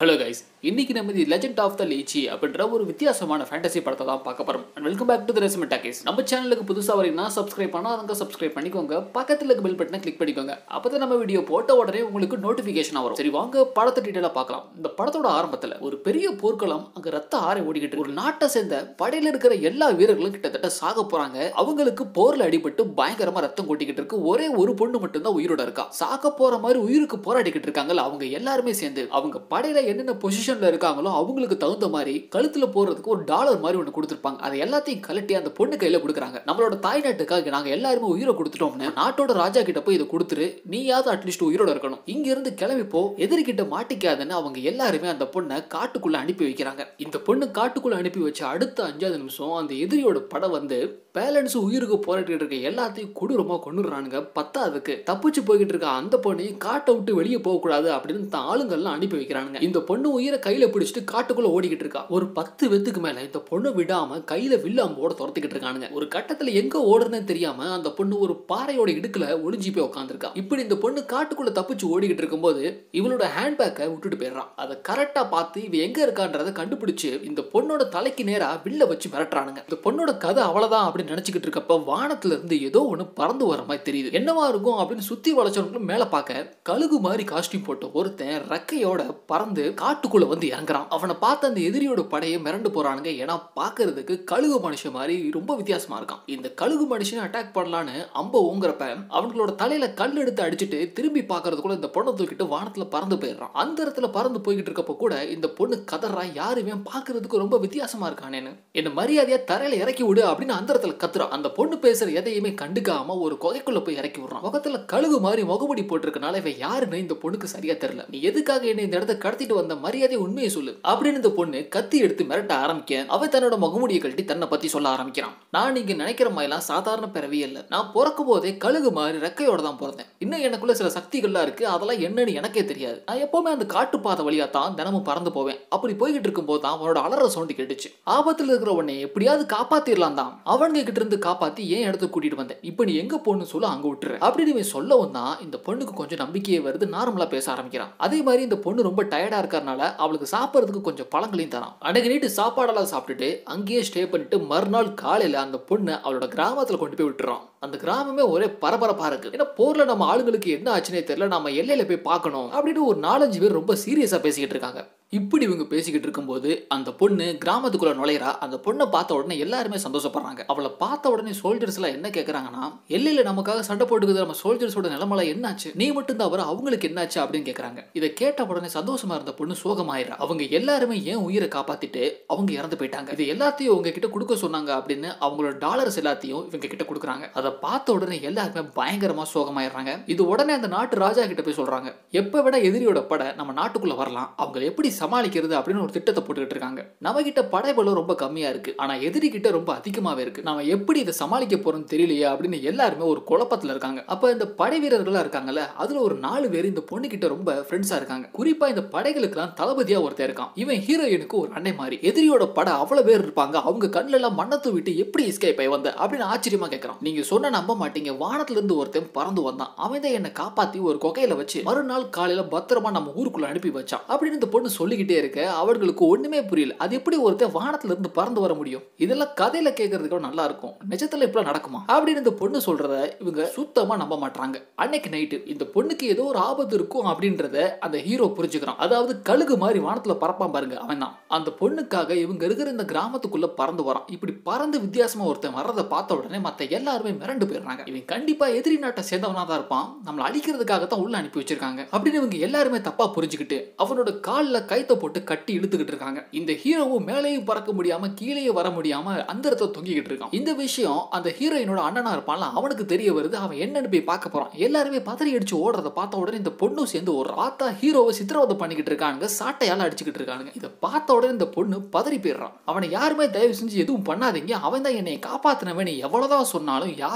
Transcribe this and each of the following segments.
Hello guys இன்னைக்கு நம்ம the legend of the lychee அப்படின்ற ஒரு வித்தியாசமான ஃபேண்டசி படத்தை தான் பார்க்க போறோம் and welcome back to the resment talkies நம்ம சேனலுக்கு புதுசாக வரீங்கன்னா சப்ஸ்கிரைப் பண்ணா அதுங்க சப்ஸ்கிரைப் பண்ணிக்கோங்க பக்கத்தில் இருக்க பெல் பட்டனை கிளிக் பண்ணிக்கோங்க அப்போ தான் நம்ம வீடியோ போட்ட உடனே உங்களுக்கு நோட்டிஃபிகேஷன் வரும் சரி வாங்க படத்தை டீட்டெயிலாக பார்க்கலாம் இந்த படத்தோட ஆரம்பத்தில் ஒரு பெரிய போர்க்களம் அங்கே ரத்த ஆறை ஓடிக்கிட்டு இருக்கு. ஒரு நாட்டை சேர்ந்த படையில் இருக்கிற எல்லா வீரர்களும் கிட்டத்தட்ட சாக போறாங்க அவங்களுக்கு போர்ல அடிபட்டு பயங்கரமா ரத்தம் கொட்டிக்கிட்டு இருக்கு ஒரே ஒரு பொண்ணு மட்டும்தான் உயிரோட இருக்கா சாக போற மாதிரி உயிருக்கு போராடிக்கிட்டு இருக்காங்கல்ல அவங்க எல்லாருமே சேர்ந்து அவங்க படையில என்னென்ன பொசிஷன்ல இருக்காங்களோ அவங்களுக்கு தகுந்த மாதிரி கழுத்துல போறதுக்கு ஒரு டாலர் மாதிரி ஒன்று கொடுத்துருப்பாங்க அதை எல்லாத்தையும் கலட்டி அந்த பொண்ணு கையில கொடுக்குறாங்க நம்மளோட தாய்நாட்டுக்காக நாங்க எல்லாருமே உயிரை கொடுத்துட்டோம்னு நாட்டோட ராஜா கிட்ட போய் இதை கொடுத்துரு நீயாவது அட்லீஸ்ட் உயிரோட இருக்கணும் இங்க இருந்து கிளம்பி போ எதிரிகிட்ட மாட்டிக்காதுன்னு அவங்க எல்லாருமே அந்த பொண்ணை காட்டுக்குள்ள அனுப்பி வைக்கிறாங்க இந்த பொண்ணு காட்டுக்குள்ள அனுப்பி வச்ச அடுத்த அஞ்சாவது நிமிஷம் அந்த எதிரியோட படம் வந்து பேலன்ஸ் உயிருக்கு போராட்டிட்டு இருக்க எல்லாத்தையும் கொடூரமா கொண்டுறானுங்க பத்தாவதுக்கு தப்பிச்சு போய்கிட்டு இருக்க அந்த பொண்ணையும் காட்டை விட்டு வெளியே போகக்கூடாது அப்படின்னு தான் ஆளுங்கள்லாம் அனுப்பி வைக்கிறானுங்க இந்த பொண்ணு உயிரை கையில பிடிச்சிட்டு காட்டுக்குள்ள ஓடிக்கிட்டு இருக்கா ஒரு பத்து வெத்துக்கு மேல இந்த பொண்ணு விடாம கையில வில்லாம்போட துரத்திக்கிட்டு இருக்கானுங்க ஒரு கட்டத்துல எங்க ஓடுறதுன்னு தெரியாம அந்த பொண்ணு ஒரு பாறையோட இடுக்குல ஒளிஞ்சு போய் உட்காந்துருக்கா இப்படி இந்த பொண்ணு காட்டுக்குள்ள தப்பிச்சு ஓடிக்கிட்டு இருக்கும்போது இவளோட ஹேண்ட்பேக்கை விட்டுட்டு போயிடுறான் அதை கரெக்டா பார்த்து இவ எங்க இருக்கான்றதை கண்டுபிடிச்சு இந்த பொண்ணோட தலைக்கு நேரா வில்ல வச்சு மிரட்டுறானுங்க இந்த பொண்ணோட கதை அவ்வளவுதான் அப்படின்னு நினைச்சுக்கிட்டு இருக்கப்ப வானத்துல இருந்து ஏதோ ஒண்ணு பறந்து வர மாதிரி தெரியுது என்னவா இருக்கும் அப்படின்னு சுத்தி வளைச்சவங்களும் மேல பார்க்க கழுகு மாதிரி காஸ்டியூம் போட்ட ஒருத்தன் ரெக்கையோட பறந்து காட்டுக்குள்ள வந்து இறங்குறான் அவனை பார்த்த அந்த எதிரியோட படையை மிரண்டு போறானுங்க ஏன்னா பார்க்கிறதுக்கு கழுகு மனுஷன் மாதிரி ரொம்ப வித்தியாசமா இருக்கான் இந்த கழுகு மனுஷனை அட்டாக் பண்ணலான்னு அம்ப ஓங்குறப்ப அவங்களோட தலையில கல் எடுத்து அடிச்சுட்டு திரும்பி பார்க்கறதுக்குள்ள இந்த பொண்ணை தூக்கிட்டு வானத்துல பறந்து போயிடுறான் அந்த இடத்துல பறந்து போய்கிட்டு இருக்கப்ப கூட இந்த பொண்ணு கதறா யாருமே பார்க்கிறதுக்கு ரொம்ப வித்தியாசமா இருக்கானேன்னு என்ன மரியாதையா தரையில இறக்கி விடு அப்படின்னு அந்த இடத்துல கத்துறான் அந்த பொண்ணு பேசுற எதையுமே கண்டுக்காம ஒரு குகைக்குள்ள போய் இறக்கி விடுறான் முகத்துல கழுகு மாதிரி முகமுடி போட்டிருக்கனால இவன் யாருன்னு இந்த பொண்ணுக்கு சரியா தெரியல நீ எதுக்காக என்ன இந்த இடத்த கடத்திட்டு வந்த மரியாதை உண்மையை சொல்லு அப்படின்னு இந்த பொண்ணு கத்தி எடுத்து மிரட்ட ஆரம்பிக்க அவ தன்னோட முகமுடியை கழட்டி தன்னை பத்தி சொல்ல ஆரம்பிக்கிறான் நான் நீங்க நினைக்கிற மாதிரிலாம் சாதாரண பிறவியே இல்லை நான் பிறக்கும் போதே கழுகு மாதிரி ரெக்கையோட தான் பிறந்தேன் இன்னும் எனக்குள்ள சில சக்திகள்லாம் இருக்கு அதெல்லாம் என்னன்னு எனக்கே தெரியாது நான் எப்பவுமே அந்த காட்டுப்பாதை வழியா தான் தினமும் பறந்து போவேன் அப்படி போய்கிட்டு இருக்கும்போது தான் அவனோட அலற சவுண்டு கேட்டுச்சு ஆபத்துல இருக்கிற உன்னை எப்படியாவது காப்பாத்திரலாம் தான் அவனுங்க கிட்ட இருந்து காப்பாத்தி ஏன் இடத்துக்கு கூட்டிட்டு வந்தேன் இப்போ நீ எங்க போன்னு சொல்ல அங்க விட்டுரு அப்படின்னு இவன் சொல்லவும் தான் இந்த பொண்ணுக்கு கொஞ்சம் நம்பிக்கையே வருது நார்மலா பேச ஆரம்பிக்கிறான் அதே மாதிரி இந்த பொண்ணு ரொம்ப டயர்டா இருக்கறனால அவளுக்கு சாப்பிட்றதுக்கு கொஞ்சம் பழங்களையும் தரான் அன்னைக்கு நைட்டு சாப்பாடெல்லாம் சாப்பிட்டுட்டு அங்கேயே ஸ்டே பண்ணிட்டு மறுநாள் காலையில அந்த பொண்ணு அவளோட கிராமத்துல கொண்டு போய் விட்டுறான் அந்த கிராமமே ஒரே பரபரப்பா இருக்கு ஏன்னா போர்ல நம்ம ஆளுங்களுக்கு என்ன ஆச்சுனே தெரியல நம்ம எல்லையில போய் பார்க்கணும் அப்படின்னு ஒரு நாலஞ்சு பேர் ரொம்ப சீரியஸா பேசிக்கிட்டு இருக்காங்க இப்படி இவங்க பேசிக்கிட்டு இருக்கும்போது அந்த பொண்ணு கிராமத்துக்குள்ள நுழையிறா அந்த பொண்ணை பார்த்த உடனே எல்லாருமே சந்தோஷப்படுறாங்க அவளை பார்த்த உடனே சோல்ஜர்ஸ் எல்லாம் என்ன கேட்கறாங்கன்னா எல்லையில நமக்காக சண்டை போட்டுக்குது நம்ம சோல்ஜர்ஸோட நிலமலை என்னாச்சு நீ மட்டும் தான் வர அவங்களுக்கு என்னாச்சு அப்படின்னு கேட்கறாங்க இதை கேட்ட உடனே சந்தோஷமா இருந்த பொண்ணு சோகமாயிரா அவங்க எல்லாருமே ஏன் உயிரை காப்பாத்திட்டு அவங்க இறந்து போயிட்டாங்க இது எல்லாத்தையும் உங்க கிட்ட கொடுக்க சொன்னாங்க அப்படின்னு அவங்களோட டாலர்ஸ் எல்லாத்தையும் இவங்க கிட்ட கொடுக்குறாங்க அதை பார்த்த உடனே எல்லாருமே பயங்கரமா சோகமாயிடுறாங்க இது உடனே அந்த நாட்டு ராஜா கிட்ட போய் சொல்றாங்க எப்ப விட எதிரியோட படை நம்ம நாட்டுக்குள்ள வரலாம் அவங்க எப்படி சமாளிக்கிறது அப்படின்னு ஒரு திட்டத்தை போட்டுக்கிட்டு இருக்காங்க நம்ம கிட்ட படைபலம் ரொம்ப கம்மியா இருக்கு ஆனா எதிரி கிட்ட ரொம்ப அதிகமாவே இருக்கு நம்ம எப்படி இதை சமாளிக்க போறோம்னு தெரியலையே அப்படின்னு எல்லாருமே ஒரு குழப்பத்துல இருக்காங்க அப்ப இந்த படை வீரர்களா இருக்காங்கல்ல அதுல ஒரு நாலு பேர் இந்த பொண்ணு கிட்ட ரொம்ப ஃப்ரெண்ட்ஸா இருக்காங்க குறிப்பா இந்த படைகளுக்கெல்லாம் தளபதியா ஒருத்தர் இருக்கான் இவன் ஹீரோயினுக்கு ஒரு அன்னை மாதிரி எதிரியோட படை அவ்வளவு பேர் இருப்பாங்க அவங்க கண்ணுல எல்லாம் மண்ணத்தை விட்டு எப்படி எஸ்கேப் ஆகி வந்த அப்படின்னு ஆச்சரியமா கேட்கறான் நீங்க சொன்ன நம்ப மாட்டீங்க வானத்துல இருந்து ஒருத்தன் பறந்து வந்தான் அவன் தான் என்னை காப்பாத்தி ஒரு குகையில வச்சு மறுநாள் காலையில பத்திரமா நம்ம ஊருக்குள்ள அனுப்பி வச்சான் அப்படின்னு இந்த பொண்ணு சொல்லிக்கிட்டே இருக்க அவர்களுக்கு ஒண்ணுமே புரியல அது எப்படி ஒருத்தன் வானத்துல இருந்து பறந்து வர முடியும் இதெல்லாம் கதையில கேட்கறதுக்கு நல்லா இருக்கும் நிஜத்துல இப்படி நடக்குமா அப்படின்னு இந்த பொண்ணு சொல்றத இவங்க சுத்தமா நம்ப மாட்டாங்க அன்னைக்கு நைட்டு இந்த பொண்ணுக்கு ஏதோ ஒரு ஆபத்து இருக்கும் அப்படின்றத அந்த ஹீரோ புரிஞ்சுக்கிறான் அதாவது கழுகு மாதிரி வானத்துல பறப்பான் பாருங்க அவன் தான் அந்த பொண்ணுக்காக இவங்க இருக்கிற இந்த கிராமத்துக்குள்ள பறந்து வரான் இப்படி பறந்து வித்தியாசமா ஒருத்தன் வர்றதை பார்த்த உடனே மத்த எல்லாருமே மிரண்டு போயிடுறாங்க இவன் கண்டிப்பா எதிரி நாட்டை சேர்ந்தவனா தான் இருப்பான் நம்மளை அழிக்கிறதுக்காக தான் உள்ள அனுப்பி வச்சிருக்காங்க அப்படின்னு இவங்க எல்லாருமே தப்பா புரிஞ்சுக்கிட்டு அவனோட காலில் கைத்தை போட்டு கட்டி இழுத்துக்கிட்டு இருக்காங்க இந்த ஹீரோவும் மேலேயும் பறக்க முடியாம கீழேயும் வர முடியாம அந்த இடத்துல தொங்கிக்கிட்டு இருக்கான் இந்த விஷயம் அந்த ஹீரோயினோட அண்ணனா இருப்பான்ல அவனுக்கு தெரிய வருது அவன் என்னன்னு போய் பார்க்க போறான் எல்லாருமே பதறி அடிச்சு ஓடுறத பார்த்த உடனே இந்த பொண்ணும் சேர்ந்து ஒரு ஆத்தா ஹீரோவை சித்திரவதை பண்ணிக்கிட்டு இருக்கானுங்க சாட்டையால அடிச்சுக்கிட்டு இருக்கானுங்க இதை பார்த்த உடனே இந்த பொண்ணு பதறி போயிடுறான் அவனை யாருமே தயவு செஞ்சு எதுவும் பண்ணாதீங்க அவன் தான் என்னை காப்பாத்தினவன் நீ எவ்வளவுதான் சொன்னாலும் யாரு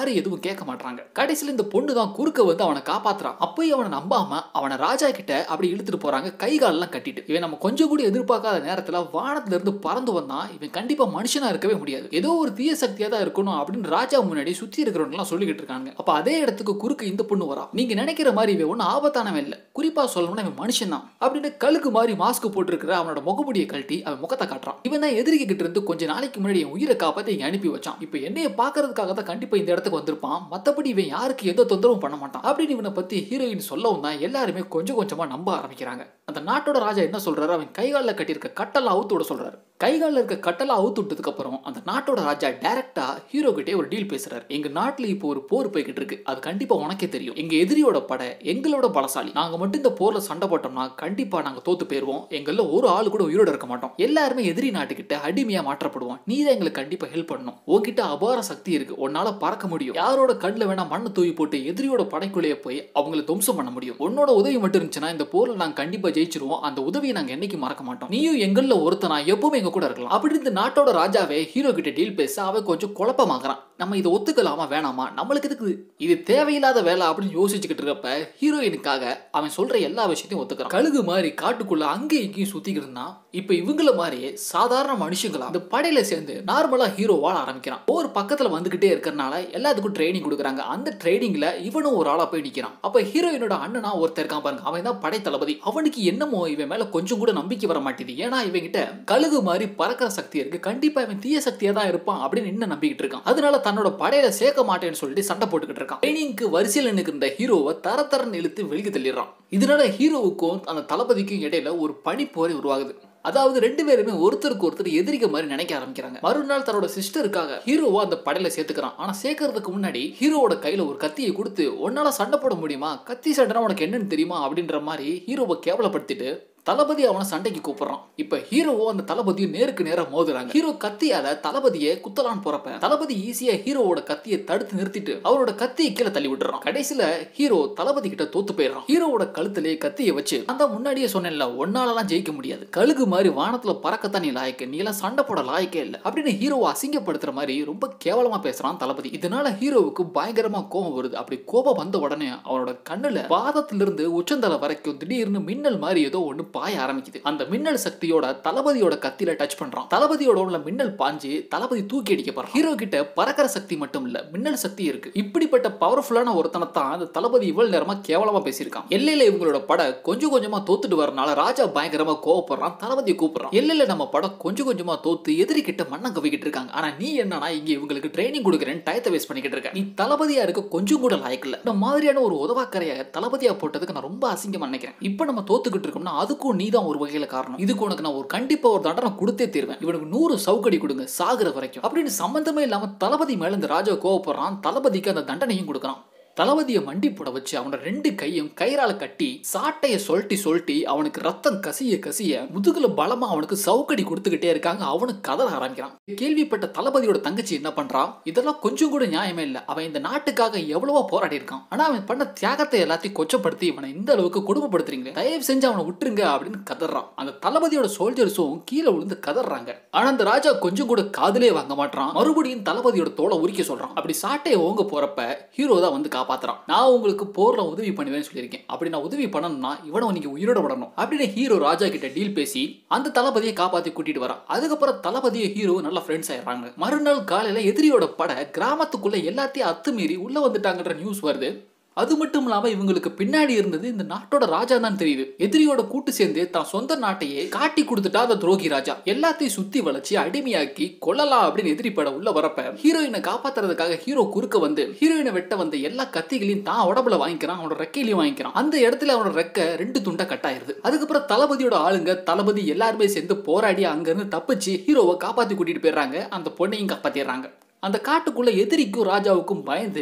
யாரும் எதுவும் கேட்க மாட்டாங்க கடைசியில் இந்த பொண்ணு தான் குறுக்க வந்து அவனை காப்பாத்துறான் அப்பயும் அவனை நம்பாம அவனை ராஜா கிட்ட அப்படி இழுத்துட்டு போறாங்க கை காலெல்லாம் கட்டிட்டு இவன் நம்ம கொஞ்சம் கூட எதிர்பார்க்காத நேரத்துல வானத்துல இருந்து பறந்து வந்தான் இவன் கண்டிப்பா மனுஷனா இருக்கவே முடியாது ஏதோ ஒரு தீய சக்தியா தான் இருக்கணும் அப்படின்னு ராஜா முன்னாடி சுத்தி இருக்கிறவங்க எல்லாம் சொல்லிக்கிட்டு இருக்காங்க அப்ப அதே இடத்துக்கு குறுக்க இந்த பொண்ணு வரா நீங்க நினைக்கிற மாதிரி இவன் ஒன்னும் ஆபத்தானவன் இல்ல குறிப்பா சொல்லணும்னா இவன் மனுஷன் தான் அப்படின்னு கழுக்கு மாதிரி மாஸ்க் போட்டிருக்கிற அவனோட முகமுடியை கழட்டி அவன் முகத்தை காட்டுறான் இவன் தான் எதிரிக கிட்ட இருந்து கொஞ்ச நாளைக்கு முன்னாடி என் உயிரை காப்பாத்தி இங்க அனுப்பி வச்சான் இப்போ என்னைய பாக்குறதுக்காக தான் கண்டிப்பா இந்த இடத்துக்கு வந்திருப்பான் மத்தபடி இவன் யாருக்கு எந்த தொந்தரவும் பண்ண மாட்டான் அப்படின்னு இவனை பத்தி ஹீரோயின் சொல்லவும் தான் எல்லாருமே கொஞ்சம் கொஞ்சமா நம்ப ஆரம்பிக்கிறாங்க அந்த நாட்டோட ராஜா என்ன சொல்றாரு அவன் கைகாலில் கட்டியிருக்க கட்டெல்லாம் அவுத்து விட சொல்றாரு கைகாலில் இருக்க கட்டெல்லாம் அவுத்து விட்டதுக்கு அப்புறம் அந்த நாட்டோட ராஜா டைரக்டா ஹீரோ கிட்டே ஒரு டீல் பேசுறாரு எங்க நாட்டுல இப்போ ஒரு போர் போய்கிட்டு இருக்கு அது கண்டிப்பா உனக்கே தெரியும் எங்க எதிரியோட படை எங்களோட பலசாலி நாங்க மட்டும் இந்த போர்ல சண்டை போட்டோம்னா கண்டிப்பா நாங்க தோத்து போயிருவோம் எங்கள ஒரு ஆள் கூட உயிரோட இருக்க மாட்டோம் எல்லாருமே எதிரி நாட்டுக்கிட்ட அடிமையா மாற்றப்படுவோம் நீ தான் எங்களுக்கு கண்டிப்பா ஹெல்ப் பண்ணணும் உன்கிட்ட அபார சக்தி இருக்கு உன்னால பறக்க முடியும் யாரோட கண்ணில் வேணா மண்ணை தூவி போட்டு எதிரியோட படைக்குள்ளேயே போய் அவங்கள துவம்சம் பண்ண முடியும் உன்னோட உதவி மட்டும் இருந்துச்சுன்னா இந்த போர்ல நாங்க கண்டிப்பா ஜெயிச்சிருவோம் அந்த உதவியை நாங்க என்னைக்கு மறக்க மாட்டோம் நீயும் எங்கள்ல ஒருத்தனா எப்பவுமே எங்க கூட இருக்கலாம் அப்படி இந்த நாட்டோட ராஜாவே ஹீரோ கிட்ட டீல் பேச அவன் கொஞ்சம் குழப்பமாகறான் நம்ம இதை ஒத்துக்கலாமா வேணாமா நம்மளுக்கு இதுக்கு இது தேவையில்லாத வேலை அப்படின்னு யோசிச்சுக்கிட்டு இருக்கப்ப ஹீரோயினுக்காக அவன் சொல்ற எல்லா விஷயத்தையும் ஒத்துக்கிறான் கழுகு மாதிரி காட்டுக்குள்ள அங்கேயும் இங்கேயும் சுத்திக்கிட்டு இருந்தான் இப்ப இவங்கள மாதிரியே சாதாரண மனுஷங்களா அந்த படையில சேர்ந்து நார்மலா ஹீரோ வாழ ஆரம்பிக்கிறான் ஒரு பக்கத்துல வந்துகிட்டே இருக்கறனால எல்லாத்துக்கும் ட்ரைனிங் கொடுக்குறாங்க அந்த ட்ரைனிங்ல இவனும் ஒரு ஆளா போய் நிக்கிறான் அப்ப ஹீரோயினோட அண்ணனா ஒருத்தர் இருக்கான் பாருங்க அவன் தான் படை தளபதி அவனுக்கு என்னமோ இவன் மேல கொஞ்சம் கூட நம்பிக்கை வர மாட்டேது ஏன்னா இவன் கிட்ட கழுகு மாதிரி பறக்கிற சக்தி இருக்கு கண்டிப்பா இவன் தீய சக்தியா தான் இருப்பான் அப்படின்னு இன்னும் நம்பிக்கிட்டு இருக்கான் அதனால தன்னோட படையில சேர்க்க மாட்டேன்னு சொல்லிட்டு சண்டை போட்டுக்கிட்டு இருக்கான் ட்ரைனிங்க்கு வரிசையில் நிற்கிற ஹீரோவை தர தரன்னு இழுத்து வெளியே தள்ளிடுறான் இதனால ஹீரோவுக்கும் அந்த தளபதிக்கும் இடையில ஒரு பனிப்போரை உருவாகுது அதாவது ரெண்டு பேருமே ஒருத்தருக்கு ஒருத்தர் எதிரிக்க மாதிரி நினைக்க ஆரம்பிக்கிறாங்க மறுநாள் தன்னோட சிஸ்டருக்காக ஹீரோவா அந்த படையில சேர்த்துக்கிறான் ஆனா சேர்க்கறதுக்கு முன்னாடி ஹீரோவோட கையில ஒரு கத்தியை கொடுத்து உன்னால சண்டை போட முடியுமா கத்தி சண்டைனா உனக்கு என்னன்னு தெரியுமா அப்படின்ற மாதிரி ஹீரோவை கேவலப்படுத்திட்டு தளபதி அவனை சண்டைக்கு கூப்பிடுறான் இப்ப ஹீரோவோ அந்த தளபதியும் நேருக்கு நேரம் மோதுறாங்க ஹீரோ கத்தியால தளபதியை குத்தலான்னு போறப்ப தளபதி ஈஸியா ஹீரோவோட கத்தியை தடுத்து நிறுத்திட்டு அவரோட கத்தியை கீழே தள்ளி விட்டுறான் கடைசியில ஹீரோ தளபதி கிட்ட தோத்து போயிடுறான் ஹீரோவோட கழுத்திலே கத்தியை வச்சு அந்த முன்னாடியே சொன்னேன்ல ஒன்னாலலாம் ஜெயிக்க முடியாது கழுகு மாதிரி வானத்துல பறக்கத்தான் நீ லாய்க்கு நீ எல்லாம் சண்டை போட லாய்க்கே இல்லை அப்படின்னு ஹீரோவை அசிங்கப்படுத்துற மாதிரி ரொம்ப கேவலமா பேசுறான் தளபதி இதனால ஹீரோவுக்கு பயங்கரமா கோபம் வருது அப்படி கோபம் வந்த உடனே அவனோட கண்ணுல பாதத்திலிருந்து உச்சந்தலை வரைக்கும் திடீர்னு மின்னல் மாதிரி ஏதோ ஒண்ணு பாய ஆரம்பிக்குது அந்த மின்னல் சக்தியோட தளபதியோட கத்தியில டச் பண்றான் தளபதியோட உள்ள மின்னல் பாஞ்சு தளபதி தூக்கி அடிக்கப்படுறான் ஹீரோ கிட்ட பறக்கிற சக்தி மட்டும் இல்ல மின்னல் சக்தி இருக்கு இப்படிப்பட்ட பவர்ஃபுல்லான ஒருத்தனை தான் அந்த தளபதி இவ்வளவு நேரமா கேவலமா பேசியிருக்கான் எல்லையில இவங்களோட படை கொஞ்சம் கொஞ்சமா தோத்துட்டு வரனால ராஜா பயங்கரமா கோவப்படுறான் தளபதியை கூப்பிடுறான் எல்லையில நம்ம படம் கொஞ்சம் கொஞ்சமா தோத்து எதிரி கிட்ட மண்ணம் கவிக்கிட்டு இருக்காங்க ஆனா நீ என்னன்னா இங்க இவங்களுக்கு ட்ரைனிங் கொடுக்குறேன்னு டயத்தை வேஸ்ட் பண்ணிக்கிட்டு இருக்க நீ தளபதியா இருக்க கொஞ்சம் கூட லாய்க்கல இந்த மாதிரியான ஒரு உதவாக்கரைய தளபதியா போட்டதுக்கு நான் ரொம்ப அசிங்கமா நினைக்கிறேன் இப்போ நம்ம தோத்துக்கிட்டு இருக்கோம்னா அதுக்கும் நீ தான் ஒரு வகையில காரணம் இதுக்கு உனக்கு நான் ஒரு கண்டிப்பா ஒரு தண்டனை கொடுத்தே தீர்வேன் இவனுக்கு நூறு சவுக்கடி கொடுங்க சாகுற வரைக்கும் அப்படின்னு சம்பந்தமே இல்லாம தளபதி மேல இந்த ராஜா கோவப்படுறான் தளபதிக்கு அந்த தண்டனையும் கொடுக்குறான் தளபதியை மண்டி போட வச்சு அவனோட ரெண்டு கையும் கயிறால கட்டி சாட்டையை சொல்லிட்டி சொல்லிட்டி அவனுக்கு ரத்தம் கசிய கசிய முதுகுல பலமா அவனுக்கு சவுக்கடி கொடுத்துக்கிட்டே இருக்காங்க அவனுக்கு கதற ஆரம்பிக்கிறான் கேள்விப்பட்ட தளபதியோட தங்கச்சி என்ன பண்றான் இதெல்லாம் கொஞ்சம் கூட நியாயமே இல்லை அவன் இந்த நாட்டுக்காக எவ்வளவோ போராடி இருக்கான் ஆனா அவன் பண்ண தியாகத்தை எல்லாத்தையும் கொச்சப்படுத்தி இவனை இந்த அளவுக்கு கொடுமைப்படுத்துறீங்களே தயவு செஞ்சு அவனை விட்டுருங்க அப்படின்னு கதறான் அந்த தளபதியோட சோல்ஜர்ஸும் கீழே விழுந்து கதறாங்க ஆனா அந்த ராஜா கொஞ்சம் கூட காதலே வாங்க மாட்டான் மறுபடியும் தளபதியோட தோலை உரிக்க சொல்றான் அப்படி சாட்டையை ஓங்க போறப்ப ஹீரோ தான் வந்து காப்பாத்துறான் நான் உங்களுக்கு போர்ல உதவி பண்ணுவேன்னு சொல்லியிருக்கேன் அப்படி நான் உதவி பண்ணணும்னா இவனை நீங்க உயிரோட விடணும் அப்படின்னு ஹீரோ ராஜா கிட்ட டீல் பேசி அந்த தளபதியை காப்பாத்தி கூட்டிட்டு வரான் அதுக்கப்புறம் தளபதியை ஹீரோ நல்ல ஃப்ரெண்ட்ஸ் ஆயிடுறாங்க மறுநாள் காலையில எதிரியோட படை கிராமத்துக்குள்ள எல்லாத்தையும் அத்துமீறி உள்ள வந்துட்டாங்கன்ற நியூஸ் வருது அது மட்டும் இல்லாம இவங்களுக்கு பின்னாடி இருந்தது இந்த நாட்டோட ராஜா தான் தெரியுது எதிரியோட கூட்டு சேர்ந்து தான் சொந்த நாட்டையே காட்டி கொடுத்துட்டா அந்த துரோகி ராஜா எல்லாத்தையும் சுத்தி வளைச்சு அடிமையாக்கி கொல்லலாம் அப்படின்னு எதிரி பட உள்ள வரப்ப ஹீரோயினை காப்பாத்துறதுக்காக ஹீரோ குறுக்க வந்து ஹீரோயினை வெட்ட வந்த எல்லா கத்திகளையும் தான் உடம்புல வாங்கிக்கிறான் அவனோட ரெக்கையிலையும் வாங்கிக்கிறான் அந்த இடத்துல அவனோட ரெக்கை ரெண்டு துண்டா கட்டாயிருது அதுக்கப்புறம் தளபதியோட ஆளுங்க தளபதி எல்லாருமே சேர்ந்து போராடி அங்க இருந்து தப்பிச்சு ஹீரோவை காப்பாத்தி கூட்டிட்டு போயிடுறாங்க அந்த பொண்ணையும் காப்பாத்திடுறாங்க அந்த காட்டுக்குள்ள எதிரிக்கும் ராஜாவுக்கும் பயந்து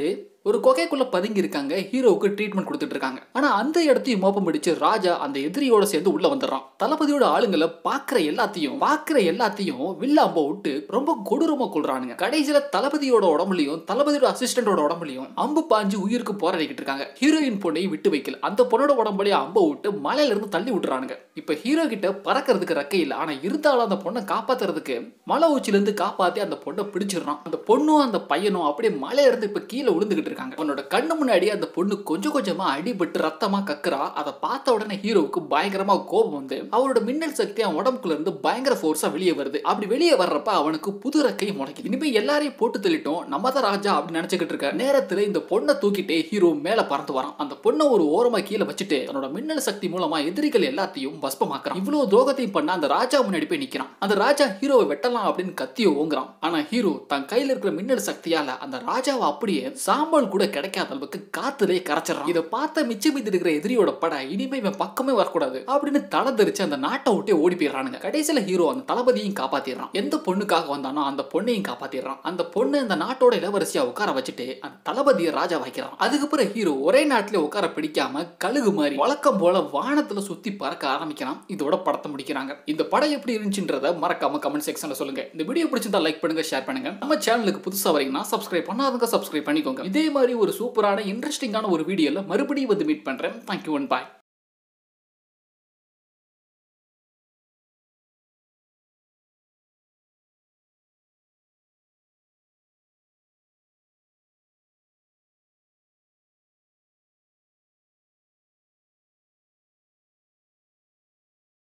ஒரு கொகைக்குள்ள பதுங்கி இருக்காங்க ஹீரோவுக்கு ட்ரீட்மெண்ட் கொடுத்துட்டு இருக்காங்க ஆனா அந்த இடத்தையும் மோப்பம் பிடிச்சு ராஜா அந்த எதிரியோட சேர்ந்து உள்ள வந்துடுறான் தளபதியோட ஆளுங்களை பாக்குற எல்லாத்தையும் பாக்குற எல்லாத்தையும் வில்ல அம்ப விட்டு ரொம்ப கொடூரமா கொள்றானுங்க கடைசியில தளபதியோட உடம்புலயும் தளபதியோட அசிஸ்டண்டோட உடம்புலயும் அம்பு பாஞ்சு உயிருக்கு போராடிக்கிட்டு இருக்காங்க ஹீரோயின் பொண்ணையும் விட்டு வைக்கல அந்த பொண்ணோட உடம்புலயும் அம்ப விட்டு மலையில இருந்து தள்ளி விட்டுறானுங்க இப்ப ஹீரோ கிட்ட பறக்கிறதுக்கு ரெக்கை இல்லை ஆனா இருந்தாலும் அந்த பொண்ணை காப்பாத்துறதுக்கு மலை உச்சில இருந்து காப்பாத்தி அந்த பொண்ணை பிடிச்சிடுறான் அந்த பொண்ணும் அந்த பையனும் அப்படியே மலையில இருந்து இப்ப கீழே விழுந்துகிட்டு இருக்காங்க அவனோட கண்ணு முன்னாடி அந்த பொண்ணு கொஞ்சம் கொஞ்சமா அடிபட்டு ரத்தமா கக்குறா அதை பார்த்த உடனே ஹீரோவுக்கு பயங்கரமா கோபம் வந்து அவரோட மின்னல் சக்தி அவன் உடம்புக்குள்ள இருந்து பயங்கர ஃபோர்ஸா வெளியே வருது அப்படி வெளியே வர்றப்ப அவனுக்கு புது ரெக்கை முளைக்குது இனிமே எல்லாரையும் போட்டு தள்ளிட்டோம் நம்ம தான் ராஜா அப்படின்னு நினைச்சுக்கிட்டு இருக்க நேரத்துல இந்த பொண்ணை தூக்கிட்டே ஹீரோ மேல பறந்து வரான் அந்த பொண்ணை ஒரு ஓரமா கீழே வச்சுட்டு தன்னோட மின்னல் சக்தி மூலமா எதிரிகள் எல்லாத்தையும் பஸ்பமாக்குறான் இவ்வளவு துரோகத்தையும் பண்ண அந்த ராஜா முன்னாடி போய் நிக்கிறான் அந்த ராஜா ஹீரோவை வெட்டலாம் அப்படின்னு கத்திய ஓங்குறான் ஆனா ஹீரோ தன் கையில இருக்கிற மின்னல் சக்தியால அந்த ராஜாவை அப்படியே சாம்பல் கூட கிடைக்காத அளவுக்கு காத்துலயே கரைச்சிடறான் இதை பார்த்த மிச்ச மீதி இருக்கிற எதிரியோட படை இனிமே இவன் பக்கமே வரக்கூடாது அப்படின்னு தலை தெரிச்சு அந்த நாட்டை விட்டே ஓடி போயிடுறானுங்க கடைசியில ஹீரோ அந்த தளபதியும் காப்பாத்திடுறான் எந்த பொண்ணுக்காக வந்தானோ அந்த பொண்ணையும் காப்பாத்திடுறான் அந்த பொண்ணு அந்த நாட்டோட இளவரசியா உட்கார வச்சுட்டு அந்த தளபதியை ராஜா வைக்கிறான் அதுக்கப்புறம் ஹீரோ ஒரே நாட்டிலே உட்கார பிடிக்காம கழுகு மாதிரி வழக்கம் போல வானத்துல சுத்தி பறக்க ஆரம்பிக்கிறான் இதோட படத்தை முடிக்கிறாங்க இந்த படம் எப்படி இருந்துச்சுன்றத மறக்காம கமெண்ட் செக்ஷன்ல சொல்லுங்க இந்த வீடியோ பிடிச்சிருந்தா லைக் பண்ணுங்க ஷேர் பண்ணுங்க நம்ம சேனலுக்கு புதுசா வரீங்கன்னா சப்ஸ்கிரைப் பண்ணாதவங்க சப்ஸ்கிரைப் பண்ணிக்கோங்க இதே மாதிரி ஒரு சூப்பரான இன்ட்ரெஸ்டிங்கான ஒரு வீடியோல மறுபடியும் வந்து மீட் பண்றேன் தேங்க்யூ அண்ட் பாய்